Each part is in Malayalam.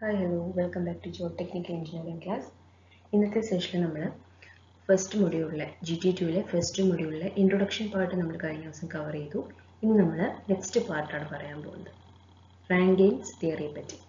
hi hello welcome back to job technical engineering class ഇന്നത്തെ സെഷനിൽ നമ്മൾ ഫസ്റ്റ് മൊഡ്യൂളിലെ ജി ടി ടുവിലെ ഫസ്റ്റ് മൊഡ്യൂളിലെ ഇൻട്രൊഡക്ഷൻ പാർട്ട് നമ്മൾ കഴിഞ്ഞ ദിവസം കവർ ചെയ്തു ഇനി നമ്മൾ നെക്സ്റ്റ് പാർട്ടാണ് പറയാൻ പോകുന്നത് റാങ്കെയിൻസ് തിയറിയെ പറ്റി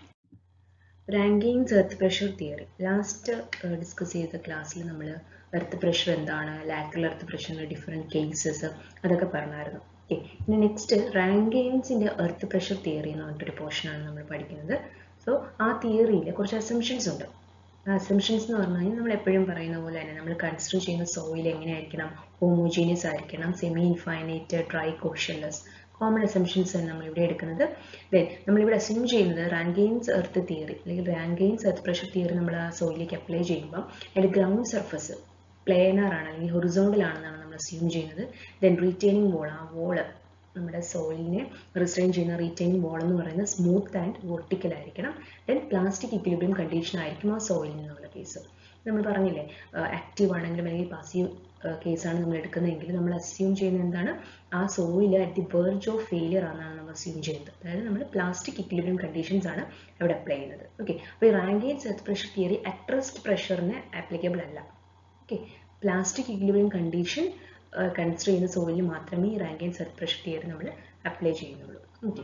Rankine's earth pressure theory last discuss ചെയ്ത ക്ലാസ്സിൽ നമ്മൾ എർത്ത് പ്രഷർ എന്താണ് ലാറ്ററൽ എർത്ത് പ്രഷറിൻ്റെ ഡിഫറെൻറ്റ് കേസസ് അതൊക്കെ പറഞ്ഞായിരുന്നു ഓക്കെ ഇനി നെക്സ്റ്റ് റാങ്കെയിൻസിൻ്റെ എർത്ത് പ്രഷർ തിയറി എന്ന് പറഞ്ഞിട്ടൊരു പോർഷനാണ് നമ്മൾ പഠിക്കുന്നത് സോ ആ തിയറിയിൽ കുറച്ച് അസംഷൻസ് ഉണ്ട് ആ അസംഷൻസ് എന്ന് പറഞ്ഞു കഴിഞ്ഞാൽ നമ്മൾ എപ്പോഴും പറയുന്ന പോലെ തന്നെ നമ്മൾ കൺസിഡർ ചെയ്യുന്ന സോയിൽ എങ്ങനെയായിരിക്കണം ഹോമോജീനിയസ് ആയിരിക്കണം semi infinite dry cohesionless common assumptions ആണ് നമ്മളിവിടെ എടുക്കുന്നത് ദെൻ നമ്മളിവിടെ അസ്യൂം ചെയ്യുന്നത് റാങ്കെയിൻസ് എർത്ത് തിയറി അല്ലെങ്കിൽ റാങ്കെയിൻസ് എർത്ത് പ്രഷർ തിയറി നമ്മൾ ആ സോയിലേക്ക് അപ്ലൈ ചെയ്യുമ്പോൾ അതിൻ്റെ ഗ്രൗണ്ട് സർഫസ് പ്ലേനർ ആണ് അല്ലെങ്കിൽ ഹൊറിസോണ്ടൽ ആണെന്നാണ് നമ്മൾ അസ്യൂം ചെയ്യുന്നത് ദെൻ റീറ്റെയിനിങ് വോൾ ആ വോള് നമ്മുടെ സോയിലിനെ റിസ്ട്രെയിൻ ചെയ്യുന്ന റീറ്റെയിനിങ് വോൾ എന്ന് പറയുന്നത് സ്മൂത്ത് ആൻഡ് വെർട്ടിക്കൽ ആയിരിക്കണം ദെൻ പ്ലാസ്റ്റിക് ഇക്വിലിബ്രിയം കണ്ടീഷൻ ആയിരിക്കും ആ സോയിലിൽ നിന്നുള്ള കേസ് നമ്മൾ പറഞ്ഞില്ലേ ആക്റ്റീവ് ആണെങ്കിലും അല്ലെങ്കിൽ പാസീവ് കേസാണ് നമ്മൾ എടുക്കുന്നതെങ്കിൽ നമ്മൾ അസ്യൂം ചെയ്യുന്നത് എന്താണ് ആ soil at the verge of failure ആണെന്നാണ് നമ്മൾ അസ്യൂം ചെയ്യുന്നത് അതായത് നമ്മൾ പ്ലാസ്റ്റിക് ഇക്വിലിബ്രിയം കണ്ടീഷൻസ് ആണ് അവിടെ അപ്ലൈ ചെയ്യുന്നത് ഓക്കെ അപ്പോൾ ഈ Rankine's earth pressure theory at rest പ്രഷറിന് ആപ്ലിക്കബിൾ അല്ല okay plastic equilibrium condition consider ചെയ്യുന്ന സോയിലിൽ മാത്രമേ ഈ റാങ്കൈൻസ് എർത്ത് പ്രഷർ തിയറി നമ്മൾ അപ്ലൈ ചെയ്യുന്നുള്ളൂ ഓക്കെ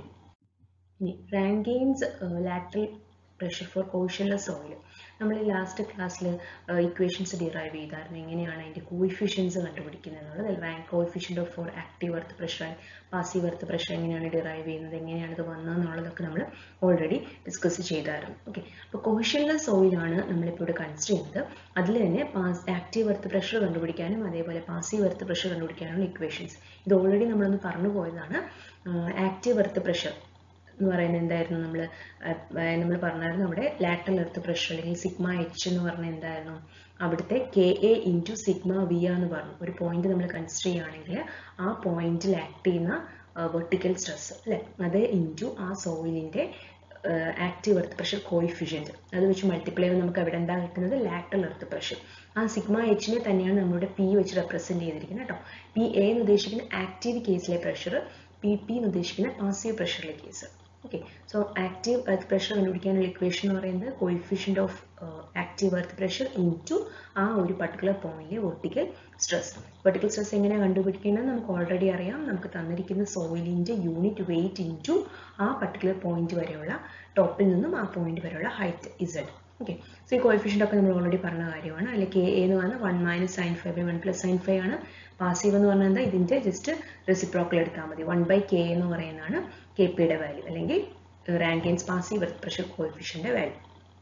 ഇനി Rankine's lateral pressure for cohesionless soil നമ്മൾ ഈ ലാസ്റ്റ് ക്ലാസ്സിൽ ഇക്വേഷൻസ് ഡിറൈവ് ചെയ്തായിരുന്നു എങ്ങനെയാണ് അതിൻ്റെ കോയിഫിഷ്യൻസ് കണ്ടുപിടിക്കുന്നത് എന്നുള്ളത് Rankine coefficient of for active earth pressure and passive earth pressure എങ്ങനെയാണ് ഡിറൈവ് ചെയ്യുന്നത് എങ്ങനെയാണ് ഇത് വന്നതെന്നുള്ളതൊക്കെ നമ്മൾ ഓൾറെഡി ഡിസ്കസ് ചെയ്തായിരുന്നു ഓക്കെ അപ്പോൾ കോഷ്യൻലെസ് സോയിലാണ് നമ്മളിപ്പോൾ ഇവിടെ കൺസിഡർ ചെയ്യുന്നത് അതിൽ തന്നെ പാസ് ആക്റ്റീവ് എർത്ത് പ്രഷർ കണ്ടുപിടിക്കാനും അതേപോലെ പാസീവ് എർത്ത് പ്രഷർ കണ്ടുപിടിക്കാനുള്ള ഇക്വേഷൻസ് ഇത് ഓൾറെഡി നമ്മളൊന്ന് പറഞ്ഞു പോയതാണ് ആക്റ്റീവ് എർത്ത് പ്രഷർ എന്ന് പറയുന്നത് എന്തായിരുന്നു നമ്മൾ നമ്മൾ പറഞ്ഞായിരുന്നു അവിടെ ലാറ്ററൽ എർത്ത് പ്രഷർ അല്ലെങ്കിൽ സിഗ്മ എച്ച് എന്ന് പറഞ്ഞാൽ എന്തായിരുന്നു അവിടുത്തെ K A into sigma V എന്ന് പറഞ്ഞു ഒരു പോയിന്റ് നമ്മൾ കൺസിഡർ ചെയ്യുകയാണെങ്കിൽ ആ പോയിന്റിൽ ആക്ട് ചെയ്യുന്ന വെർട്ടിക്കൽ സ്ട്രെസ് അല്ലേ അത് ഇൻറ്റു ആ സോയിലിൻ്റെ ആക്റ്റീവ് എർത്ത് പ്രഷർ കോയിഫിഷ്യൻറ്റ് അത് വെച്ച് മൾട്ടിപ്ലൈ ചെയ്യുമ്പോൾ നമുക്ക് അവിടെ എന്താ കിട്ടുന്നത് ലാറ്ററൽ എർത്ത് പ്രഷർ ആ സിഗ്മ എച്ചിനെ തന്നെയാണ് നമ്മളുടെ പി വെച്ച് റെപ്രസെൻറ്റ് ചെയ്തിരിക്കുന്നത് കേട്ടോ പി എ എന്ന് ഉദ്ദേശിക്കുന്ന ആക്റ്റീവ് കേസിലെ പ്രഷർ പി പി എന്ന് ഉദ്ദേശിക്കുന്ന പാസീവ് പ്രഷറിലെ case okay so active earth pressure കണ്ടുപിടിക്കാനുള്ള ഇക്വേഷൻ എന്ന് പറയുന്നത് coefficient of active earth pressure into ആ ഒരു പർട്ടിക്കുലർ പോയിന്റിലെ വെർട്ടിക്കൽ സ്ട്രെസ് വെർട്ടിക്കൽ സ്ട്രെസ് എങ്ങനെ കണ്ടുപിടിക്കുന്നത് നമുക്ക് ഓൾറെഡി അറിയാം നമുക്ക് തന്നിരിക്കുന്ന സോയിലിൻ്റെ യൂണിറ്റ് വെയിറ്റ് ഇൻറ്റു ആ പർട്ടിക്കുലർ പോയിന്റ് വരെയുള്ള ടോപ്പിൽ നിന്നും ആ പോയിന്റ് വരെയുള്ള ഹൈറ്റ് ഇസഡ് ഓക്കെ സോ ഈ കോയിഫിഷ്യൻ്റ് ഒക്കെ നമ്മൾ ഓൾറെഡി പറഞ്ഞ കാര്യമാണ് അല്ലെങ്കിൽ കെ എന്ന് പറഞ്ഞാൽ one minus sine five by one plus sine five ആണ് പാസീവ് എന്ന് പറഞ്ഞാൽ എന്താ ഇതിൻ്റെ ജസ്റ്റ് റെസിപ്രോക്കൽ എടുത്താൽ മതി വൺ ബൈ കെ എന്ന് പറയുന്നതാണ് കെ പിയുടെ വാല്യൂ അല്ലെങ്കിൽ റാങ്കൈൻസ് പാസീവ് എർത്ത് പ്രഷർ കോയിഫിഷ്യൻ്റെ വാല്യൂ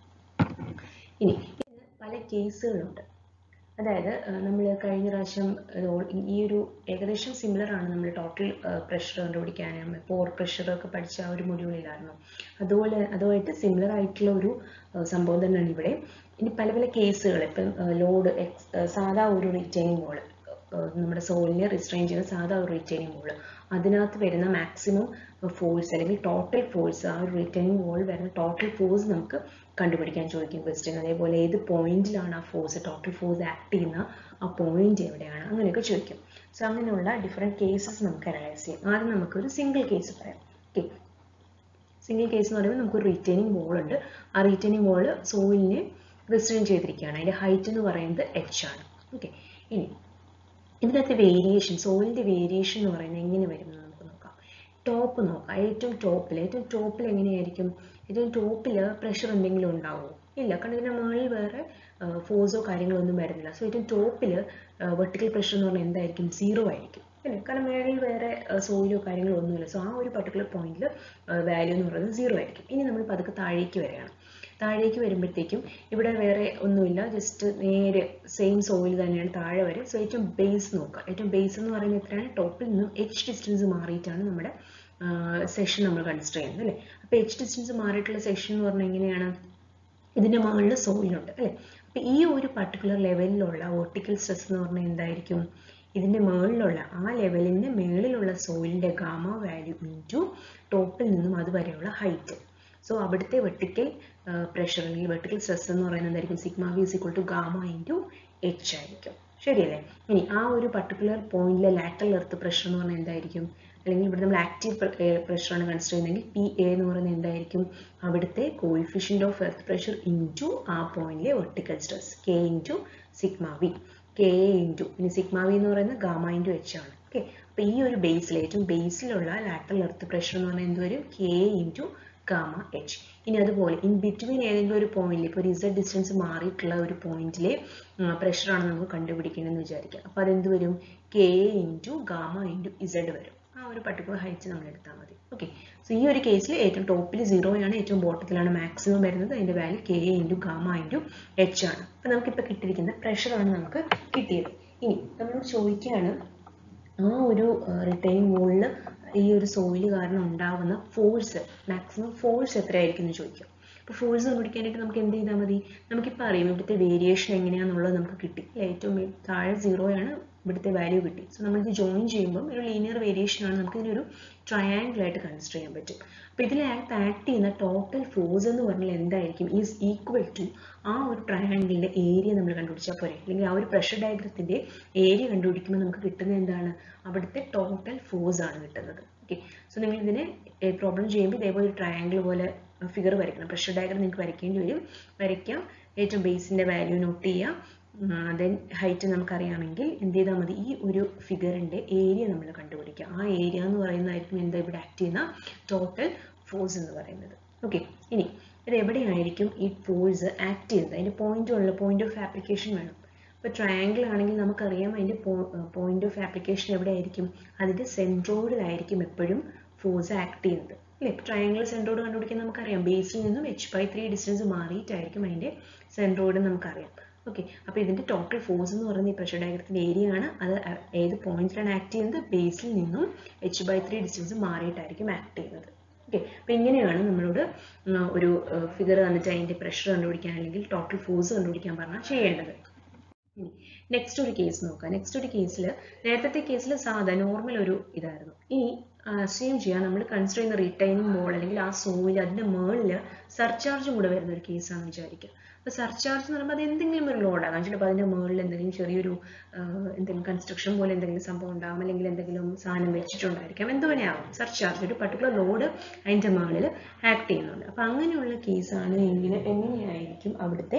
ഇനി പല കേസുകളുണ്ട് അതായത് നമ്മൾ കഴിഞ്ഞ പ്രാവശ്യം ഈ ഒരു ഏകദേശം സിമിലർ ആണ് നമ്മൾ ടോട്ടൽ പ്രഷർ കണ്ടുപിടിക്കാനും പോർ പ്രഷർ ഒക്കെ പഠിച്ച ആ ഒരു മൊഡ്യൂളിലായിരുന്നു അതുപോലെ അതുമായിട്ട് സിമിലർ ആയിട്ടുള്ള ഒരു സംഭവം തന്നെയാണ് ഇവിടെ ഇനി പല പല കേസുകൾ ഇപ്പം ലോഡ് എക്സ് സാധാ ഒരു റിറ്റൈനിങ് വോള് നമ്മുടെ സോളിനെ റിസ്ട്രെയിൻ ചെയ്യുന്ന സാധാ ഒരു റിറ്റൈനിങ് വോൾ അതിനകത്ത് വരുന്ന മാക്സിമം ഫോഴ്സ് അല്ലെങ്കിൽ ടോട്ടൽ ഫോഴ്സ് ആ ഒരു റിറ്റൈനിങ് വോൾ വരുന്ന ടോട്ടൽ ഫോഴ്സ് നമുക്ക് കണ്ടുപിടിക്കാൻ ചോദിക്കും ക്വസ്റ്റ്യൻ അതേപോലെ ഏത് പോയിന്റിലാണ് ആ ഫോഴ്സ് ടോട്ടൽ ഫോഴ്സ് ആക്ട് ചെയ്യുന്ന ആ പോയിന്റ് എവിടെയാണ് അങ്ങനെയൊക്കെ ചോദിക്കും സോ അങ്ങനെയുള്ള ഡിഫറെൻറ്റ് കേസസ് നമുക്ക് അനലൈസ് ചെയ്യാം ആദ്യം നമുക്കൊരു സിംഗിൾ കേസ് പറയാം ഓക്കെ സിംഗിൾ കേസ് എന്ന് പറയുമ്പോൾ നമുക്കൊരു റിറ്റൈനിങ് വോൾ ഉണ്ട് ആ റിറ്റൈനിങ് വോൾ സോയിലിനെ റിസ്ട്രെയിൻ ചെയ്തിരിക്കുകയാണ് അതിൻ്റെ ഹൈറ്റ് എന്ന് പറയുന്നത് എച്ച് ആണ് ഓക്കെ ഇനി ഇതിനകത്ത് വേരിയേഷൻ സോയിലിൻ്റെ വേരിയേഷൻ എന്ന് പറയുന്നത് എങ്ങനെ വരും എന്ന് നമുക്ക് നോക്കാം ടോപ്പ് നോക്കാം ഏറ്റവും ടോപ്പിൽ ഏറ്റവും ടോപ്പിൽ എങ്ങനെയായിരിക്കും ഏറ്റവും ടോപ്പിൽ പ്രഷർ എന്തെങ്കിലും ഉണ്ടാവുമോ ഇല്ല കാരണം ഇതിൻ്റെ മുകളിൽ വേറെ ഫോഴ്സോ കാര്യങ്ങളോ ഒന്നും വരുന്നില്ല സോ ഏറ്റവും ടോപ്പിൽ വെർട്ടിക്കൽ പ്രഷർ എന്ന് പറഞ്ഞാൽ എന്തായിരിക്കും സീറോ ആയിരിക്കും അല്ലേ കാരണം മേളിൽ വേറെ സോയിലോ കാര്യങ്ങളോ ഒന്നുമില്ല സോ ആ ഒരു പർട്ടിക്കുലർ പോയിന്റിൽ വാല്യൂ എന്ന് പറയുന്നത് സീറോ ആയിരിക്കും ഇനി നമ്മൾ പതുക്കെ താഴേക്ക് വരികയാണ് താഴേക്ക് വരുമ്പോഴത്തേക്കും ഇവിടെ വേറെ ഒന്നുമില്ല ജസ്റ്റ് നേരെ സെയിം സോയിൽ തന്നെയാണ് താഴെ വരെ സോ ഏറ്റവും ബേസ് നോക്കുക ഏറ്റവും ബേസ് എന്ന് പറയുന്നത് എത്രയാണ് ടോപ്പിൽ നിന്നും എച്ച് ഡിസ്റ്റൻസ് മാറിയിട്ടാണ് നമ്മുടെ സെഷൻ നമ്മൾ കൺസിഡർ ചെയ്യുന്നത് അല്ലേ അപ്പോൾ എച്ച് ഡിസ്റ്റൻസ് മാറിയിട്ടുള്ള സെഷൻ എന്ന് പറഞ്ഞാൽ എങ്ങനെയാണ് ഇതിൻ്റെ മുകളിൽ സോയിലുണ്ട് അല്ലേ അപ്പോൾ ഈ ഒരു പർട്ടിക്കുലർ ലെവലിലുള്ള വെർട്ടിക്കൽ സ്ട്രെസ് എന്ന് പറഞ്ഞാൽ എന്തായിരിക്കും ഇതിൻ്റെ മുകളിലുള്ള ആ ലെവലിൻ്റെ മുകളിലുള്ള സോയിലിൻ്റെ ഗാമ വാല്യൂ ഇൻറ്റു ടോപ്പിൽ നിന്നും അതുവരെയുള്ള ഹൈറ്റ് സോ അവിടുത്തെ വെർട്ടിക്കൽ പ്രഷർ അല്ലെങ്കിൽ വെർട്ടിക്കൽ സ്ട്രെസ് എന്ന് പറയുന്നത് എന്തായിരിക്കും sigma V is equal to gamma into H ആയിരിക്കും ശരിയല്ലേ ഇനി ആ ഒരു പർട്ടിക്കുലർ പോയിന്റിലെ ലാറ്ററൽ എർത്ത് പ്രഷർ എന്ന് പറഞ്ഞാൽ എന്തായിരിക്കും അല്ലെങ്കിൽ ഇവിടെ നമ്മൾ ആക്റ്റീവ് പ്രഷറാണ് കൺസിഡർ ചെയ്യുന്നതെങ്കിൽ പി എ എന്ന് പറയുന്നത് എന്തായിരിക്കും അവിടുത്തെ coefficient of earth pressure into ആ പോയിന്റിലെ vertical stress K into sigma V K A into ഇനി സിഗ്മ വി എന്ന് പറയുന്നത് ഗാമ ഇൻറ്റു എച്ച് ആണ് ഓക്കെ അപ്പോൾ ഈ ഒരു ബേസിൽ ഏറ്റവും ബേസിലുള്ള ലാറ്ററൽ എർത്ത് പ്രഷർ എന്ന് പറഞ്ഞാൽ എന്ത് വരും കെ ഇൻറ്റു ഗാമ എച്ച് ഇനി അതുപോലെ ഇൻ ബിറ്റ്വീൻ ഏതെങ്കിലും ഒരു പോയിന്റിൽ ഇപ്പോൾ ഒരു ഇസഡ് ഡിസ്റ്റൻസ് മാറിയിട്ടുള്ള ഒരു പോയിന്റിലെ പ്രഷറാണ് നമുക്ക് കണ്ടുപിടിക്കേണ്ടതെന്ന് വിചാരിക്കുക അപ്പോൾ അതെന്ത് വരും K into gamma into Z വരും ആ ഒരു പർട്ടിക്കുലർ ഹൈറ്റ് നമ്മൾ എടുത്താൽ മതി ഓക്കെ സോ ഈ ഒരു കേസിൽ ഏറ്റവും ടോപ്പിൽ സീറോയാണ് ഏറ്റവും ബോട്ടത്തിലാണ് മാക്സിമം വരുന്നത് അതിൻ്റെ value K into gamma into H ആണ് അപ്പോൾ നമുക്കിപ്പോൾ കിട്ടിയിരിക്കുന്ന പ്രഷറാണ് നമുക്ക് കിട്ടിയത് ഇനി നമ്മളോട് ചോദിക്കുകയാണ് ആ ഒരു റിട്ടൈൻ വോളിൽ ഈ ഒരു സോയിൽ കാരണം ഉണ്ടാവുന്ന ഫോഴ്സ് മാക്സിമം ഫോഴ്സ് എത്രയായിരിക്കും എന്ന് ചോദിക്കാം അപ്പോൾ ഫോഴ്സ് കണ്ടുപിടിക്കാനായിട്ട് നമുക്ക് എന്ത് ചെയ്താൽ മതി നമുക്കിപ്പോൾ അറിയാം ഇവിടുത്തെ വേരിയേഷൻ എങ്ങനെയാണെന്നുള്ളത് നമുക്ക് കിട്ടി ഏറ്റവും താഴെ സീറോയാണ് ഇവിടുത്തെ വാല്യൂ കിട്ടി സോ നമ്മളിത് ജോയിൻ ചെയ്യുമ്പോൾ ഒരു ലീനിയർ വേരിയേഷൻ ആണ് നമുക്ക് ഇതിനൊരു ട്രയാങ്കിൾ ആയിട്ട് കൺസിഡർ ചെയ്യാൻ പറ്റും അപ്പോൾ ഇതിൽ ആക്ട് ചെയ്യുന്ന ടോട്ടൽ ഫോഴ്സ് എന്ന് പറഞ്ഞാൽ എന്തായിരിക്കും ഈസ് ഈക്വൽ ടു ആ ഒരു ട്രയാങ്കിളിൻ്റെ ഏരിയ നമ്മൾ കണ്ടുപിടിച്ചാൽ പോരെ അല്ലെങ്കിൽ ആ ഒരു പ്രഷർ ഡയഗ്രത്തിൻ്റെ ഏരിയ കണ്ടുപിടിക്കുമ്പോൾ നമുക്ക് കിട്ടുന്നത് എന്താണ് അവിടുത്തെ ടോട്ടൽ ഫോഴ്സ് ആണ് കിട്ടുന്നത് ഓക്കെ സോ നിങ്ങൾ ഇതിനെ പ്രോബ്ലം ചെയ്യുമ്പോൾ ഇതേപോലെ ഒരു ട്രയാങ്കിൾ പോലെ ഫിഗർ വരയ്ക്കണം പ്രഷർ ഡയഗ്രം നിങ്ങൾക്ക് വരയ്ക്കേണ്ടി വരും വരയ്ക്കാം ഏറ്റവും ബേസിൻ്റെ വാല്യൂ നോട്ട് ചെയ്യാം ദെൻ ഹൈറ്റ് നമുക്കറിയാമെങ്കിൽ എന്ത് ചെയ്താൽ മതി ഈ ഒരു ഫിഗറിൻ്റെ ഏരിയ നമ്മൾ കണ്ടുപിടിക്കുക ആ ഏരിയ എന്ന് പറയുന്നതായിരിക്കും എന്താ ഇവിടെ ആക്ട് ചെയ്യുന്ന ടോട്ടൽ ഫോഴ്സ് എന്ന് പറയുന്നത് ഓക്കെ ഇനി ഇത് എവിടെയായിരിക്കും ഈ ഫോഴ്സ് ആക്ട് ചെയ്യുന്നത് അതിൻ്റെ പോയിന്റ് ഉള്ള പോയിന്റ് ഓഫ് ആപ്ലിക്കേഷൻ വേണം ഇപ്പോൾ ട്രയാങ്കിൾ ആണെങ്കിൽ നമുക്കറിയാം അതിൻ്റെ പോയിന്റ് ഓഫ് ആപ്ലിക്കേഷൻ എവിടെയായിരിക്കും അതിൻ്റെ സെൻട്രോയിഡിലായിരിക്കും എപ്പോഴും ഫോഴ്സ് ആക്ട് ചെയ്യുന്നത് അല്ലേ ട്രയാങ്കിൾ സെൻട്രോയിഡ് കണ്ടുപിടിക്കാൻ നമുക്കറിയാം ബേസിൽ നിന്നും എച്ച് ബൈ ത്രീ ഡിസ്റ്റൻസ് മാറിയിട്ടായിരിക്കും അതിൻ്റെ സെൻട്രോയിഡ് നമുക്കറിയാം ഓക്കെ അപ്പോൾ ഇതിൻ്റെ ടോട്ടൽ ഫോഴ്സ് എന്ന് പറയുന്നത് ഈ പ്രഷർ ഡയഗ്രത്തിൻ്റെ ഏരിയ ആണ് അത് ഏത് പോയിന്റിലാണ് ആക്ട് ചെയ്യുന്നത് ബേസിൽ നിന്നും എച്ച് ബൈ ത്രീ ഡിസ്റ്റൻസ് മാറിയിട്ടായിരിക്കും ആക്ട് ചെയ്യുന്നത് ഓക്കെ അപ്പോൾ ഇങ്ങനെയാണ് നമ്മളോട് ഒരു ഫിഗർ തന്നിട്ട് അതിൻ്റെ പ്രഷർ കണ്ടുപിടിക്കാൻ അല്ലെങ്കിൽ ടോട്ടൽ ഫോഴ്സ് കണ്ടുപിടിക്കാൻ പറഞ്ഞാൽ ചെയ്യേണ്ടത് നെക്സ്റ്റ് ഒരു കേസ് നോക്കാം നെക്സ്റ്റ് ഒരു കേസിൽ നേരത്തെ കേസിൽ സാധാ നോർമൽ ഒരു ഇതായിരുന്നു ഇനി അസ്യൂം ചെയ്യാം നമ്മൾ കൺസിഡർ ചെയ്യുന്ന റീറ്റൈനിങ് മോൾ അല്ലെങ്കിൽ ആ സോയിൽ അതിൻ്റെ മുകളിൽ സർചാർജും കൂടെ വരുന്ന ഒരു കേസാണെന്ന് വിചാരിക്കുക അപ്പോൾ സർചാർജ് എന്ന് പറയുമ്പോൾ അത് എന്തെങ്കിലും ഒരു ലോഡാകാം ചിലപ്പോൾ അതിൻ്റെ മുകളിൽ എന്തെങ്കിലും ചെറിയൊരു എന്തെങ്കിലും കൺസ്ട്രക്ഷൻ പോലെ എന്തെങ്കിലും സംഭവം ഉണ്ടാകും അല്ലെങ്കിൽ എന്തെങ്കിലും സാധനം വെച്ചിട്ടുണ്ടായിരിക്കാം എന്ത് വേണേയാവും സർചാർജ് ഒരു പർട്ടിക്കുലർ ലോഡ് അതിൻ്റെ മുകളിൽ ആക്ട് ചെയ്യുന്നുണ്ട് അപ്പോൾ അങ്ങനെയുള്ള കേസാണ് എങ്കിൽ എങ്ങനെയായിരിക്കും അവിടുത്തെ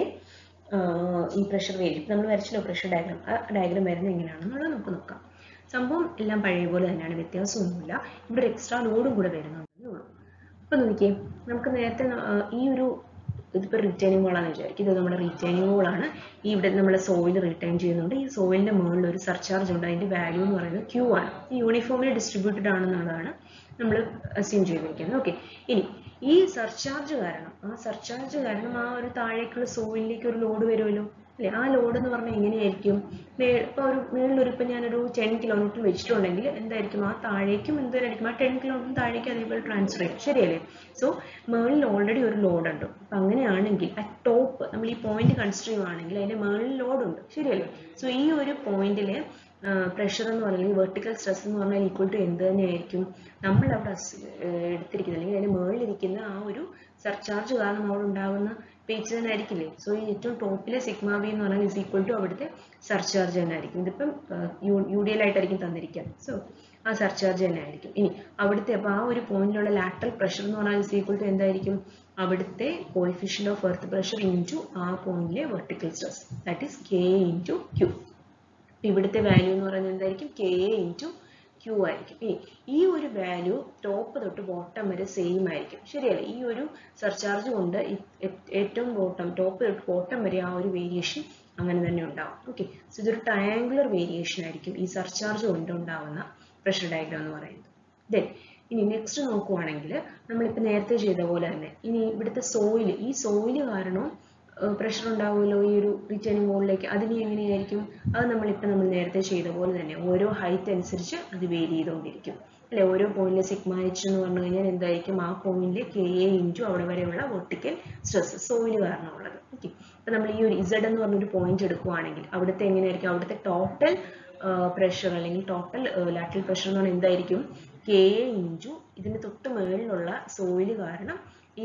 ഈ പ്രഷർ വേരി നമ്മൾ വരച്ചല്ലോ പ്രഷർ ഡയഗ്രാം ആ ഡയഗ്രാം വരുന്നത് എങ്ങനെയാണെന്നുള്ളത് നമുക്ക് നോക്കാം സംഭവം എല്ലാം പഴയ പോലെ തന്നെയാണ് വ്യത്യാസമൊന്നുമില്ല ഇവിടെ ഒരു എക്സ്ട്രാ ലോഡും കൂടെ വരുന്നുണ്ടെന്നേ ഉള്ളൂ അപ്പോൾ നോക്കിയേ നമുക്ക് നേരത്തെ ഈ ഒരു ഇതിപ്പോൾ റിറ്റൈനിങ് വോളാണെന്ന് വിചാരിക്കും ഇത് നമ്മുടെ റിറ്റൈനിങ് വോളാണ് ഈ ഇവിടെ നമ്മൾ സോയിൽ റിട്ടൈൻ ചെയ്യുന്നുണ്ട് ഈ സോയിലിൻ്റെ മുകളിൽ ഒരു സർചാർജ് ഉണ്ട് അതിൻ്റെ വാല്യൂ എന്ന് പറയുന്നത് ക്യൂ ആണ് ഈ യൂണിഫോമിലി ഡിസ്ട്രിബ്യൂട്ടഡ് ആണെന്നുള്ളതാണ് നമ്മൾ അസ്യൂം ചെയ്തിരിക്കുന്നത് ഓക്കെ ഇനി ഈ സർചാർജ് കാരണം ആ സർചാർജ് കാരണം ആ ഒരു താഴേക്കുള്ള സോയിലിലേക്ക് ഒരു ലോഡ് വരുമല്ലോ അല്ലേ ആ ലോഡ് എന്ന് പറഞ്ഞാൽ എങ്ങനെയായിരിക്കും ഇപ്പോൾ ഒരു മുകളിലൊരു ഇപ്പം ഞാനൊരു ടെൻ കിലോമീറ്റർ വെച്ചിട്ടുണ്ടെങ്കിൽ എന്തായിരിക്കും ആ താഴേക്കും എന്തായിരിക്കും ആ ടെൻ കിലോമീറ്റർ താഴേക്ക് അതേപോലെ ട്രാൻസ്ഫർ ചെയ്യും ശരിയല്ലേ സോ മുകളിൽ ഓൾറെഡി ഒരു ലോഡ് ഉണ്ട് അപ്പം അങ്ങനെയാണെങ്കിൽ ആ ടോപ്പ് നമ്മൾ ഈ പോയിന്റ് കൺസിഡർ ചെയ്യുവാണെങ്കിൽ അതിൻ്റെ മുകളിൽ ലോഡ് ഉണ്ട് ശരിയല്ലേ സോ ഈ ഒരു പോയിന്റിൽ പ്രഷർ എന്ന് പറയുന്നത് വെർട്ടിക്കൽ സ്ട്രെസ് എന്ന് പറഞ്ഞാൽ ഈക്വൽ ടു എന്ത് തന്നെയായിരിക്കും നമ്മൾ അവിടെ എടുത്തിരിക്കുന്നത് അല്ലെങ്കിൽ അതിന് മുകളിലിരിക്കുന്ന ആ ഒരു സർചാർജ് കാരണം അവിടെ ഉണ്ടാകുന്ന പേജ് തന്നെ ആയിരിക്കില്ലേ സോ ഈ ഏറ്റവും ടോപ്പിലെ സിഗ്മ വി എന്ന് പറഞ്ഞാൽ ഇസ് ഈക്വൽ ടു അവിടുത്തെ സർചാർജ് തന്നെ ആയിരിക്കും ഇതിപ്പം യു ഡി എൽ ആയിട്ടായിരിക്കും തന്നിരിക്കുക സോ ആ സർചാർജ് തന്നെ ആയിരിക്കും ഇനി അവിടുത്തെ അപ്പോൾ ആ ഒരു പോയിന്റിലുള്ള ലാറ്ററൽ പ്രഷർ എന്ന് പറഞ്ഞാൽ ഇസ് ഈക്വൽ ടു എന്തായിരിക്കും അവിടുത്തെ coefficient of earth pressure into ആ പോയിന്റിലെ vertical stress that is K into Q ഇവിടുത്തെ വാല്യൂ എന്ന് പറയുന്നത് എന്തായിരിക്കും കെ ഇൻറ്റു ക്യൂ ആയിരിക്കും ഇനി ഈ ഒരു വാല്യൂ ടോപ്പ് തൊട്ട് ബോട്ടം വരെ സെയിം ആയിരിക്കും ശരിയല്ലേ ഈ ഒരു സർചാർജ് കൊണ്ട് ഏറ്റവും ബോട്ടം ടോപ്പ് തൊട്ട് ബോട്ടം വരെ ആ ഒരു വേരിയേഷൻ അങ്ങനെ തന്നെ ഉണ്ടാവും ഓക്കെ സോ ഇതൊരു ട്രയാങ്കുലർ വേരിയേഷൻ ആയിരിക്കും ഈ സർചാർജ് കൊണ്ട് ഉണ്ടാവുന്ന പ്രഷർ ഡയഗ്രാം എന്ന് പറയുന്നത് ദെൻ ഇനി നെക്സ്റ്റ് നോക്കുവാണെങ്കിൽ നമ്മളിപ്പോൾ നേരത്തെ ചെയ്ത പോലെ തന്നെ ഇനി ഇവിടുത്തെ സോയിൽ ഈ സോയിൽ കാരണം പ്രഷർ ഉണ്ടാവുമല്ലോ ഈ ഒരു റിട്ടേണിംഗ് വോളിലേക്ക് അതിന് എങ്ങനെയായിരിക്കും അത് നമ്മളിപ്പോൾ നമ്മൾ നേരത്തെ ചെയ്ത പോലെ തന്നെ ഓരോ ഹൈറ്റ് അനുസരിച്ച് അത് വേരി ചെയ്തുകൊണ്ടിരിക്കും അല്ലെ ഓരോ പോയിന്റിലെ സിഗ്മ എച്ച് എന്ന് പറഞ്ഞു കഴിഞ്ഞാൽ എന്തായിരിക്കും ആ പോയിന്റിലെ കെ എ ഇൻറ്റു അവിടെ വരെയുള്ള വെർട്ടിക്കൽ സ്ട്രെസ് സോയിൽ കാരണമുള്ളത് ഓക്കെ അപ്പം നമ്മൾ ഈ ഒരു ഇസഡ് എന്ന് പറഞ്ഞൊരു പോയിന്റ് എടുക്കുവാണെങ്കിൽ അവിടുത്തെ എങ്ങനെയായിരിക്കും അവിടുത്തെ ടോട്ടൽ പ്രഷർ അല്ലെങ്കിൽ ടോട്ടൽ ലാറ്ററൽ പ്രഷർ എന്ന് പറഞ്ഞാൽ എന്തായിരിക്കും കെ എ ഇൻറ്റു ഇതിന് തൊട്ട് മുകളിലുള്ള സോയിൽ കാരണം ഈ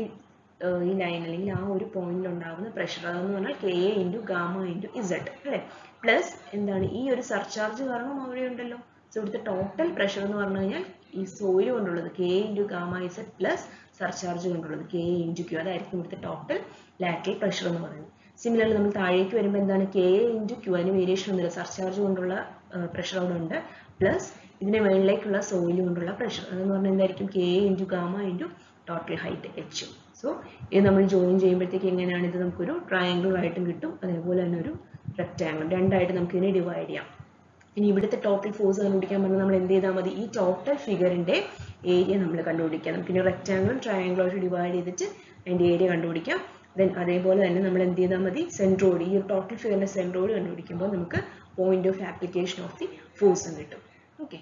ഈ ലൈൻ അല്ലെങ്കിൽ ആ ഒരു പോയിന്റിൽ ഉണ്ടാകുന്ന പ്രഷർ അതെന്ന് പറഞ്ഞാൽ K A into gamma into Z അല്ലേ പ്ലസ് എന്താണ് ഈ ഒരു സർചാർജ് കാരണം അവിടെ ഉണ്ടല്ലോ സോ ഇവിടുത്തെ ടോട്ടൽ പ്രഷർ എന്ന് പറഞ്ഞു കഴിഞ്ഞാൽ ഈ സോയിൽ കൊണ്ടുള്ളത് K into gamma Z plus surcharge കൊണ്ടുള്ളത് കെ ഇൻറ്റു ക്യൂ അതായിരിക്കും ഇവിടുത്തെ ടോട്ടൽ ലാറ്ററൽ പ്രഷർ എന്ന് പറയുന്നത് സിമിലർലി നമ്മൾ താഴേക്ക് വരുമ്പോൾ എന്താണ് കെ ഇൻറ്റു ക്യൂ അതിന് വേരിയേഷൻ ഒന്നുമില്ല സർചാർജ് കൊണ്ടുള്ള പ്രഷർ അവിടെ ഉണ്ട് പ്ലസ് ഇതിന്റെ മുകളിലേക്കുള്ള സോയിൽ കൊണ്ടുള്ള പ്രഷർ അതെന്ന് പറഞ്ഞാൽ എന്തായിരിക്കും K into gamma into total height H so ഇത് നമ്മൾ ജോയിൻ ചെയ്യുമ്പോഴത്തേക്ക് എങ്ങനെയാണ് ഇത് നമുക്കൊരു ട്രയാങ്കിൾ ആയിട്ടും കിട്ടും അതേപോലെ തന്നെ ഒരു റെക്റ്റാങ്കിൾ രണ്ടായിട്ട് നമുക്ക് ഇതിനെ ഡിവൈഡ് ചെയ്യാം ഇനി ഇവിടുത്തെ ടോട്ടൽ ഫോഴ്സ് കണ്ടുപിടിക്കാൻ പറഞ്ഞാൽ നമ്മൾ എന്ത് ചെയ്താൽ മതി ഈ ടോട്ടൽ ഫിഗറിന്റെ ഏരിയ നമ്മൾ കണ്ടുപിടിക്കാം നമുക്ക് ഇനി റെക്റ്റാങ്കിളും ട്രയാങ്കിളും ആയിട്ട് ഡിവൈഡ് ചെയ്തിട്ട് അതിന്റെ ഏരിയ കണ്ടുപിടിക്കാം ദെൻ അതേപോലെ തന്നെ നമ്മൾ എന്ത് ചെയ്താൽ മതി സെൻട്രോഡ് ഈ ടോട്ടൽ ഫിഗറിന്റെ സെൻട്രോഡ് കണ്ടുപിടിക്കുമ്പോൾ നമുക്ക് point of application of the ഫോഴ്സും കിട്ടും ഓക്കെ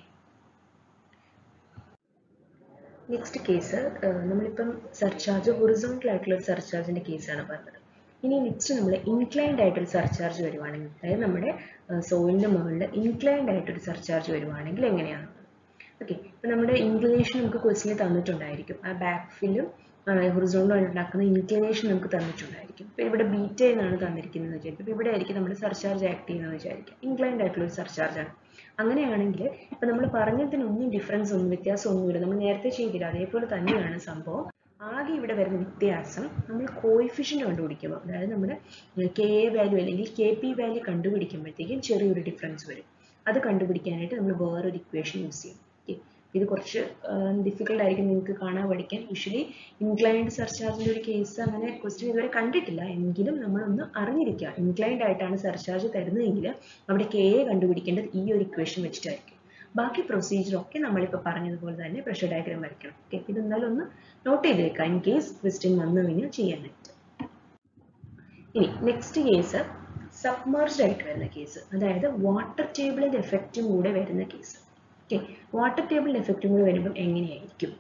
നെക്സ്റ്റ് കേസ് നമ്മളിപ്പം സർചാർജ് ഹൊറിസോണ്ടൽ ആയിട്ടുള്ള ഒരു സർചാർജിന്റെ കേസാണ് പറഞ്ഞത് ഇനി നെക്സ്റ്റ് നമ്മൾ ഇൻക്ലൈൻഡ് ആയിട്ടൊരു സർചാർജ് വരുവാണെങ്കിൽ അതായത് നമ്മുടെ സോയിലിന്റെ മുകളിൽ ഇൻക്ലൈൻഡ് ആയിട്ടൊരു സർചാർജ് വരുവാണെങ്കിൽ എങ്ങനെയാണ് ഓക്കെ ഇപ്പം നമ്മുടെ ഇൻക്ലിനേഷൻ നമുക്ക് ക്വസ്റ്റിന് തന്നിട്ടുണ്ടായിരിക്കും ആ ബാക്ക് ഫില്ലും ഹൊറിസോണ്ടൽ ഉണ്ടാക്കുന്ന ഇൻക്ലിനേഷൻ നമുക്ക് തന്നിട്ടുണ്ടായിരിക്കും ഇപ്പം ഇവിടെ ബീറ്റ എന്നാണ് തന്നിരിക്കുന്നത് വിചാരിക്കും ഇപ്പം ഇവിടെ ആയിരിക്കും നമ്മൾ സർചാർജ് ആക്ട് ചെയ്യുന്നത് വിചാരിക്കും ഇൻക്ലൈൻഡ് ആയിട്ടുള്ള ഒരു സർചാർജ് ആണ് അങ്ങനെയാണെങ്കിൽ ഇപ്പം നമ്മൾ പറഞ്ഞതിനൊന്നും ഡിഫറൻസ് ഒന്നും വ്യത്യാസം ഒന്നുമില്ല നമ്മൾ നേരത്തെ ചെയ്തില്ല അതേപോലെ തന്നെയാണ് സംഭവം ആകെ ഇവിടെ വരുന്ന വ്യത്യാസം നമ്മൾ കോയിഫിഷ്യൻ്റ് കണ്ടുപിടിക്കുമ്പോൾ അതായത് നമ്മുടെ കെ എ വാല്യൂ അല്ലെങ്കിൽ കെ പി വാല്യൂ കണ്ടുപിടിക്കുമ്പോഴത്തേക്കും ചെറിയൊരു ഡിഫറൻസ് വരും അത് കണ്ടുപിടിക്കാനായിട്ട് നമ്മൾ വേറൊരു ഇക്വേഷൻ യൂസ് ചെയ്യും ഓക്കെ ഇത് കുറച്ച് ഡിഫിക്കൽട്ട് ആയിരിക്കും നിങ്ങൾക്ക് കാണാൻ പഠിക്കാൻ യൂഷ്വലി ഇൻക്ലൈൻഡ് സർചാർജിൻ്റെ ഒരു കേസ് അങ്ങനെ ക്വസ്റ്റ്യൻ ഇതുവരെ കണ്ടിട്ടില്ല എങ്കിലും നമ്മളൊന്ന് അറിഞ്ഞിരിക്കുക ഇൻക്ലൈൻഡ് ആയിട്ടാണ് സർചാർജ് തരുന്നതെങ്കിൽ അവിടെ കെ എ കണ്ടുപിടിക്കേണ്ടത് ഈ ഒരു ഇക്വേഷൻ വെച്ചിട്ടായിരിക്കും ബാക്കി പ്രൊസീജിയർ ഒക്കെ നമ്മളിപ്പോൾ പറഞ്ഞതുപോലെ തന്നെ പ്രഷർ ഡയഗ്രാം വരയ്ക്കണം ഓക്കെ ഇത് എന്നാലും ഒന്ന് നോട്ട് ചെയ്ത് വെക്കാം ഇൻ കേസ് ക്വസ്റ്റ്യൻ വന്നു കഴിഞ്ഞാൽ ചെയ്യാനായിട്ട് ഇനി നെക്സ്റ്റ് കേസ് സബ്മർജ്ഡ് ആയിട്ട് വരുന്ന കേസ് അതായത് വാട്ടർ ടേബിളിന്റെ എഫക്റ്റും കൂടെ വരുന്ന കേസ് ഓക്കെ വാട്ടർ ടേബിളിന്റെ എഫക്റ്റും കൂടെ വരുമ്പോൾ എങ്ങനെയായിരിക്കും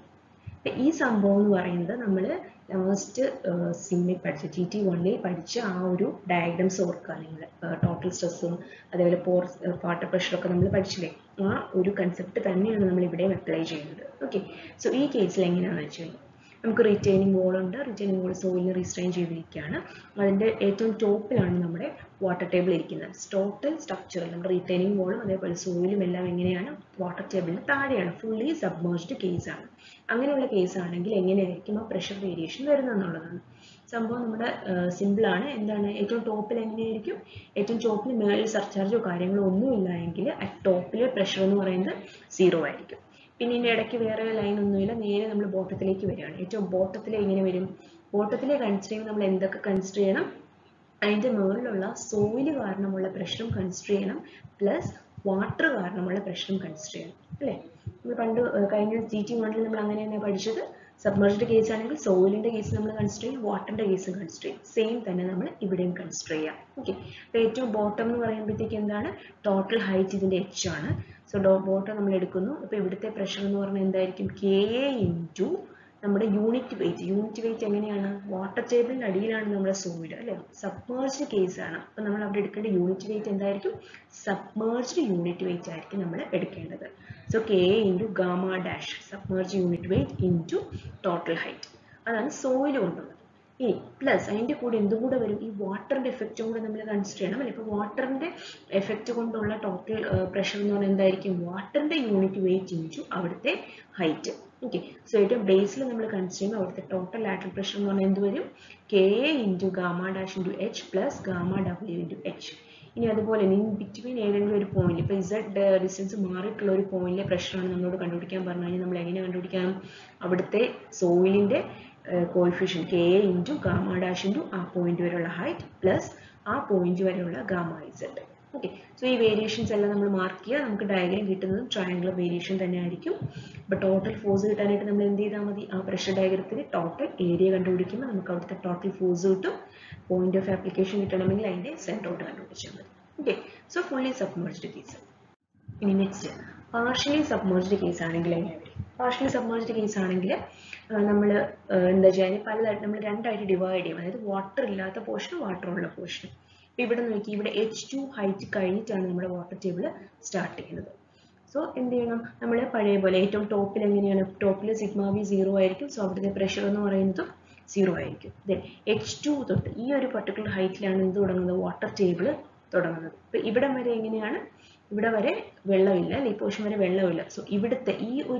ഈ സംഭവം എന്ന് പറയുന്നത് നമ്മൾ ലാസ്റ്റ് സിമ്മിൽ പഠിച്ച ടി ടി വണ്ണിൽ പഠിച്ച ആ ഒരു ഡയഗ്രാംസ് ഓർക്കുക നിങ്ങൾ ടോട്ടൽ സ്ട്രെസ്സും അതേപോലെ പോർ വാട്ടർ പ്രഷറൊക്കെ നമ്മൾ പഠിച്ചില്ലേ ആ ഒരു കൺസെപ്റ്റ് തന്നെയാണ് നമ്മൾ ഇവിടെയും അപ്ലൈ ചെയ്യുന്നത് ഓക്കെ സോ ഈ കേസിൽ എങ്ങനെയാണെന്ന് വെച്ച് കഴിഞ്ഞാൽ നമുക്ക് റിറ്റൈനിങ് വോൾ ഉണ്ട് റിറ്റൈനിങ് വോൾ സോയിലിനെ റീസ്ട്രെയിൻ ചെയ്തിരിക്കുകയാണ് അതിൻ്റെ ഏറ്റവും ടോപ്പിലാണ് നമ്മുടെ വാട്ടർ ടേബിൾ ഇരിക്കുന്നത് ടോട്ടൽ സ്ട്രക്ചറിൽ നമ്മുടെ റിറ്റൈനിങ് വോളും അതേപോലെ സോയിലും എല്ലാം എങ്ങനെയാണ് വാട്ടർ ടേബിളിന് താഴെയാണ് ഫുള്ളി സബ്മേർജ്ഡ് കേസാണ് അങ്ങനെയുള്ള കേസ് ആണെങ്കിൽ എങ്ങനെയായിരിക്കും ആ പ്രഷർ വേരിയേഷൻ വരുന്നത് എന്നുള്ളതാണ് സംഭവം നമ്മുടെ സിമ്പിൾ ആണ് എന്താണ് ഏറ്റവും ടോപ്പിൽ എങ്ങനെയായിരിക്കും ഏറ്റവും ടോപ്പിൽ മേളിൽ സർചാർജോ കാര്യങ്ങളോ ഒന്നുമില്ല എങ്കിൽ ആ ടോപ്പിലെ പ്രഷർ എന്ന് പറയുന്നത് സീറോ ആയിരിക്കും പിന്നെ ഇതിൻ്റെ ഇടയ്ക്ക് വേറെ ലൈൻ ഒന്നുമില്ല നേരെ നമ്മൾ ബോട്ടത്തിലേക്ക് വരികയാണ് ഏറ്റവും ബോട്ടത്തിൽ എങ്ങനെ വരും ബോട്ടത്തിലെ കൺസിഡർ ചെയ്യുമ്പോൾ നമ്മൾ എന്തൊക്കെ കൺസിഡർ ചെയ്യണം അതിൻ്റെ മുകളിലുള്ള സോയില് കാരണമുള്ള പ്രഷറും കൺസിഡർ ചെയ്യണം പ്ലസ് വാട്ടർ കാരണമുള്ള പ്രഷറും കൺസിഡർ ചെയ്യണം അല്ലേ നമ്മൾ പണ്ട് കഴിഞ്ഞ ജി ടി വണ്ണിൽ നമ്മൾ അങ്ങനെ തന്നെ പഠിച്ചത് സബ്മർജ്ഡ് കേസ് ആണെങ്കിൽ സോയിലിന്റെ കേസ് നമ്മൾ കൺസിഡർ ചെയ്യും വാട്ടറിന്റെ കേസും കൺസിഡർ ചെയ്യും സെയിം തന്നെ നമ്മൾ ഇവിടെയും കൺസിഡർ ചെയ്യാം ഓക്കെ അപ്പോൾ ഏറ്റവും ബോട്ടം എന്ന് പറയുമ്പോഴത്തേക്ക് എന്താണ് ടോട്ടൽ ഹൈറ്റ് ഇതിന്റെ എച്ച് ആണ് സോ ഡോ ബോട്ടം നമ്മൾ എടുക്കുന്നു അപ്പോൾ ഇവിടുത്തെ പ്രഷർ എന്ന് പറഞ്ഞാൽ എന്തായിരിക്കും കെ എ ഇൻറ്റു നമ്മുടെ യൂണിറ്റ് വെയിറ്റ് യൂണിറ്റ് വെയിറ്റ് എങ്ങനെയാണ് വാട്ടർ ടേബിളിന് അടിയിലാണ് നമ്മുടെ സോയിഡ് അല്ലേ സബ്മേർജ്ഡ് കേസാണ് അപ്പോൾ നമ്മൾ അവിടെ എടുക്കേണ്ട യൂണിറ്റ് വെയിറ്റ് എന്തായിരിക്കും സബ്മേർജ്ഡ് യൂണിറ്റ് വെയിറ്റ് ആയിരിക്കും നമ്മൾ എടുക്കേണ്ടത് so K A into gamma dash submerge unit weight into total height അതാണ് സോയിൽ കൊണ്ടുള്ളത് ഇനി പ്ലസ് അതിൻ്റെ കൂടെ എന്തും കൂടെ വരും ഈ വാട്ടറിൻ്റെ എഫക്റ്റും കൂടെ നമ്മൾ കൺസിഡർ ചെയ്യണം അല്ലെ ഇപ്പോൾ വാട്ടറിൻ്റെ എഫക്റ്റ് കൊണ്ടുള്ള ടോട്ടൽ പ്രഷർ എന്ന് പറഞ്ഞാൽ എന്തായിരിക്കും വാട്ടറിൻ്റെ യൂണിറ്റ് വെയിറ്റ് ഇൻറ്റു അവിടുത്തെ ഹൈറ്റ് ഓക്കെ സോ ഏറ്റവും ബേസിൽ നമ്മൾ കൺസിഡർ ചെയ്യുമ്പോൾ അവിടുത്തെ ടോട്ടൽ ലാറ്ററൽ പ്രഷർ എന്ന് പറഞ്ഞാൽ എന്ത് വരും K A into gamma dash into H plus gamma W into H ഇനി അതുപോലെ ഇൻ ബിറ്റ്വീൻ ഏതെങ്കിലും ഒരു പോയിന്റ് ഇപ്പോൾ ഇസഡ് ഡിസ്റ്റൻസ് മാറിയിട്ടുള്ള ഒരു പോയിന്റിലെ പ്രഷറാണ് നമ്മളോട് കണ്ടുപിടിക്കാൻ പറഞ്ഞു കഴിഞ്ഞാൽ നമ്മൾ എങ്ങനെ കണ്ടുപിടിക്കാം അവിടുത്തെ സോയിലിന്റെ coefficient K A into gamma dash into ആ പോയിന്റ് വരെയുള്ള ഹൈറ്റ് പ്ലസ് ആ പോയിന്റ് വരെയുള്ള ഗാമ ഇസഡ് ഓക്കെ സോ ഈ വേരിയേഷൻസ് എല്ലാം നമ്മൾ മാർക്ക് ചെയ്യുക നമുക്ക് ഡയഗ്രാം കിട്ടുന്നതും ട്രയാങ്കുലർ വേരിയേഷൻ തന്നെ ആയിരിക്കും അപ്പോൾ ടോട്ടൽ ഫോഴ്സ് കിട്ടാനായിട്ട് നമ്മൾ എന്ത് ചെയ്താൽ മതി ആ പ്രഷർ ഡയഗ്രത്തിൽ ടോട്ടൽ ഏരിയ കണ്ടുപിടിക്കുമ്പോൾ നമുക്ക് അവിടുത്തെ ടോട്ടൽ ഫോഴ്സ് കിട്ടും പോയിന്റ് ഓഫ് ആപ്ലിക്കേഷൻ കിട്ടണമെങ്കിൽ അതിന്റെ സെൻറ്ററോട്ട് കണ്ടുപിടിച്ചാൽ മതി okay so fully submerged case ഇനി നെക്സ്റ്റ് പാർഷ്യലി സബ്മേർജ്ഡ് കേസ് ആണെങ്കിൽ എങ്ങനെ വരും പാർഷ്യലി സബ്മേർജ്ഡ് കേസ് ആണെങ്കിൽ നമ്മൾ എന്താ ചെയ്യാൻ പലതായിട്ട് നമ്മൾ രണ്ടായിട്ട് ഡിവൈഡ് ചെയ്യും അതായത് വാട്ടർ ഇല്ലാത്ത പോർഷനും വാട്ടർ ഉള്ള പോർഷനും ഇപ്പം ഇവിടെ നോക്കി ഇവിടെ എച്ച് ടു ഹൈറ്റ് കഴിഞ്ഞിട്ടാണ് നമ്മുടെ വാട്ടർ ടേബിൾ സ്റ്റാർട്ട് ചെയ്യുന്നത് സോ എന്ത് ചെയ്യണം നമ്മൾ പഴയ പോലെ ഏറ്റവും ടോപ്പിൽ എങ്ങനെയാണ് ടോപ്പിൽ സിഗ്മ വി സീറോ ആയിരിക്കും സോ അവിടുത്തെ പ്രഷർ എന്ന് പറയുന്നതും സീറോ ആയിരിക്കും ദെൻ എച്ച് ടു തൊട്ട് ഈ ഒരു പർട്ടിക്കുലർ ഹൈറ്റിലാണ് എന്ത് തുടങ്ങുന്നത് വാട്ടർ ടേബിൾ തുടങ്ങുന്നത് ഇപ്പം ഇവിടം വരെ എങ്ങനെയാണ് ഇവിടെ വരെ വെള്ളമില്ല അല്ലെ ഈ പോർഷൻ വരെ വെള്ളമില്ല സോ ഇവിടുത്തെ ഈ ഒരു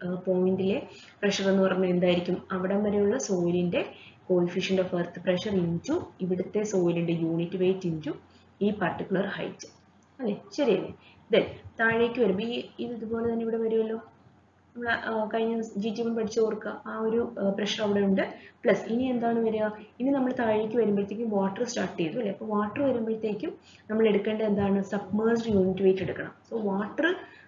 പോയിന്റിലെ പ്രഷർ എന്ന് പറഞ്ഞാൽ എന്തായിരിക്കും അവിടം വരെയുള്ള സോയിലിന്റെ coefficient of earth pressure into ഇവിടുത്തെ സോയിലിന്റെ യൂണിറ്റ് വെയിറ്റ് ഇൻറ്റു ഈ പർട്ടിക്കുലർ ഹൈറ്റ് അല്ലേ ശരിയല്ലേ ദെൻ താഴേക്ക് വരുമ്പോൾ ഈ ഇത് ഇതുപോലെ തന്നെ ഇവിടെ വരുമല്ലോ നമ്മൾ കഴിഞ്ഞ ജി ടി എം പഠിച്ചു ഓർക്കുക ആ ഒരു പ്രഷർ അവിടെ ഉണ്ട് പ്ലസ് ഇനി എന്താണ് വരിക ഇനി നമ്മൾ താഴേക്ക് വരുമ്പോഴത്തേക്കും വാട്ടർ സ്റ്റാർട്ട് ചെയ്തു അല്ലേ അപ്പോൾ വാട്ടർ വരുമ്പോഴത്തേക്കും നമ്മൾ എടുക്കേണ്ടത് എന്താണ് സബ്മേഴ്സ്ഡ് യൂണിറ്റ് വെയിറ്റ് എടുക്കണം സോ വാട്ടർ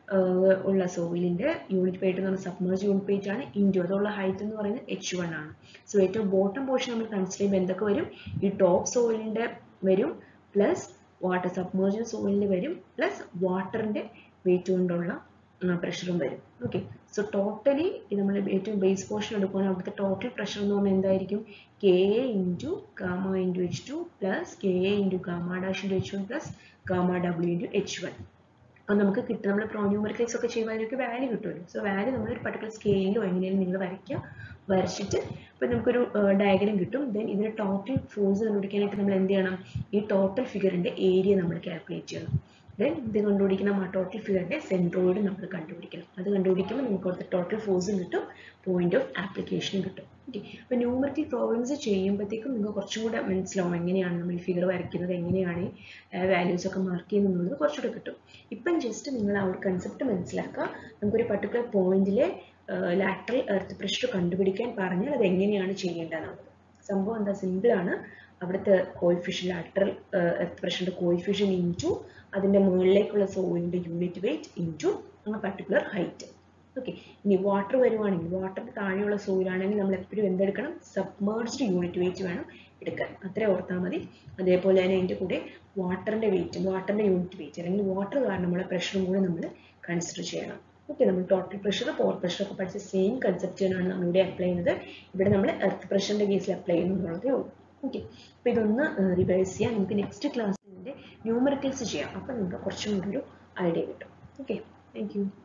ഉള്ള സോയിലിന്റെ യൂണിറ്റ് വെയിറ്റ് എന്ന് പറഞ്ഞാൽ സബ്മേഴ്സ് യൂണിറ്റ് വെയിറ്റ് ആണ് ഇൻറ്റു അതുള്ള ഹൈറ്റ് എന്ന് പറയുന്നത് എച്ച് വൺ ആണ് സോ ഏറ്റവും ബോട്ടം പോർഷൻ നമ്മൾ കൺസിഡർ ചെയ്യുമ്പോൾ എന്തൊക്കെ വരും ഈ ടോപ്പ് സോയിലിന്റെ വരും പ്ലസ് വാട്ടർ സബ്മേർജ് സോയിലിൽ വരും പ്ലസ് വാട്ടറിന്റെ വെയിറ്റ് കൊണ്ടുള്ള പ്രഷറും വരും ഓക്കെ സോ ടോട്ടലി നമ്മൾ ഏറ്റവും ബേസ് പോർഷൻ എടുക്കുകയാണെങ്കിൽ അവിടുത്തെ ടോട്ടൽ പ്രഷർ എന്ന് പറഞ്ഞാൽ എന്തായിരിക്കും K A into gamma into H two plus K A into gamma dash into H one plus gamma W into H one അപ്പോൾ നമുക്ക് കിട്ടും നമ്മൾ പ്രോന്യൂമറിക്കൽസ് ഒക്കെ ചെയ്യുമ്പോൾ അതിനൊക്കെ വാല്യൂ കിട്ടുമല്ലോ സോ വാല്യൂ നമ്മൾ ഒരു പർട്ടിക്കുലർ സ്കെയിലോ എങ്ങനെയും നിങ്ങൾ വരയ്ക്കുക വരച്ചിട്ട് ഇപ്പോൾ നമുക്കൊരു ഡയഗ്രം കിട്ടും ദെൻ ഇതിന് ടോട്ടൽ ഫോഴ്സ് കണ്ടുപിടിക്കാനായിട്ട് നമ്മൾ എന്ത് ചെയ്യണം ഈ ടോട്ടൽ ഫിഗറിൻ്റെ ഏരിയ നമ്മൾ കാൽക്കുലേറ്റ് ചെയ്യണം ദെൻ ഇത് കണ്ടുപിടിക്കണം ആ ടോട്ടൽ ഫിഗറിൻ്റെ സെൻട്രോയിഡ് നമ്മൾ കണ്ടുപിടിക്കണം അത് കണ്ടുപിടിക്കുമ്പോൾ നമുക്ക് അവിടുത്തെ ടോട്ടൽ ഫോഴ്സും കിട്ടും പോയിന്റ് ഓഫ് ആപ്ലിക്കേഷനും കിട്ടും ഓക്കെ അപ്പോൾ ന്യൂമറിക്കൽ പ്രോബ്ലംസ് ചെയ്യുമ്പോഴത്തേക്കും നിങ്ങൾക്ക് കുറച്ചും കൂടെ മനസ്സിലാവും എങ്ങനെയാണ് നമ്മൾ ഫിഗർ വരയ്ക്കുന്നത് എങ്ങനെയാണ് വാല്യൂസ് ഒക്കെ മാർക്ക് ചെയ്യുന്നത് എന്നുള്ളത് കുറച്ചുകൂടെ കിട്ടും ഇപ്പം ജസ്റ്റ് നിങ്ങൾ ആ ഒരു കൺസെപ്റ്റ് മനസ്സിലാക്കുക നമുക്കൊരു പർട്ടിക്കുലർ പോയിന്റിലെ ലാറ്ററൽ എർത്ത് പ്രഷർ കണ്ടുപിടിക്കാൻ പറഞ്ഞാൽ അത് എങ്ങനെയാണ് ചെയ്യേണ്ടതെന്നുള്ളത് സംഭവം എന്താ സിമ്പിൾ ആണ് അവിടുത്തെ കോയിഫിഷ്യൻ ലാറ്ററൽ എർത്ത് പ്രഷറിന്റെ കോയിഫിഷ്യൻ ഇൻറ്റു അതിന്റെ മുകളിലേക്കുള്ള സോയിലിന്റെ യൂണിറ്റ് വെയിറ്റ് ഇൻറ്റു ആ പർട്ടിക്കുലർ ഹൈറ്റ് ഓക്കെ ഇനി വാട്ടർ വരുവാണെങ്കിൽ വാട്ടറിന്റെ താഴെയുള്ള സോയിലാണെങ്കിൽ നമ്മൾ എപ്പോഴും എന്തെടുക്കണം സബ്മേർജ്ഡ് യൂണിറ്റ് വെയിറ്റ് വേണം എടുക്കാൻ അത്രേ ഓർത്താൽ മതി അതേപോലെ തന്നെ അതിൻ്റെ കൂടെ വാട്ടറിന്റെ വെയിറ്റ് വാട്ടറിന്റെ യൂണിറ്റ് വെയിറ്റ് അല്ലെങ്കിൽ വാട്ടർ കാരണമുള്ള പ്രഷറും കൂടെ നമ്മൾ കൺസിഡർ ചെയ്യണം ഓക്കെ നമ്മൾ ടോട്ടൽ പ്രഷർ പോർ പ്രഷർ ഒക്കെ പഠിച്ച സെയിം കൺസെപ്റ്റ് തന്നെയാണ് നമ്മൾ ഇവിടെ അപ്ലൈ ചെയ്യുന്നത് ഇവിടെ നമ്മൾ എർത്ത് പ്രഷറിന്റെ കേസിൽ അപ്ലൈ ചെയ്യുന്നു എന്നുള്ളതേ ഉള്ളൂ ഓക്കെ അപ്പോൾ ഇതൊന്ന് റിവൈസ് ചെയ്യാം നമുക്ക് നെക്സ്റ്റ് ക്ലാസ്സിൻ്റെ ന്യൂമറിക്കൽസ് ചെയ്യാം അപ്പോൾ നിങ്ങൾക്ക് കുറച്ചും കൂടി ഒരു ഐഡിയ കിട്ടും ഓക്കെ താങ്ക്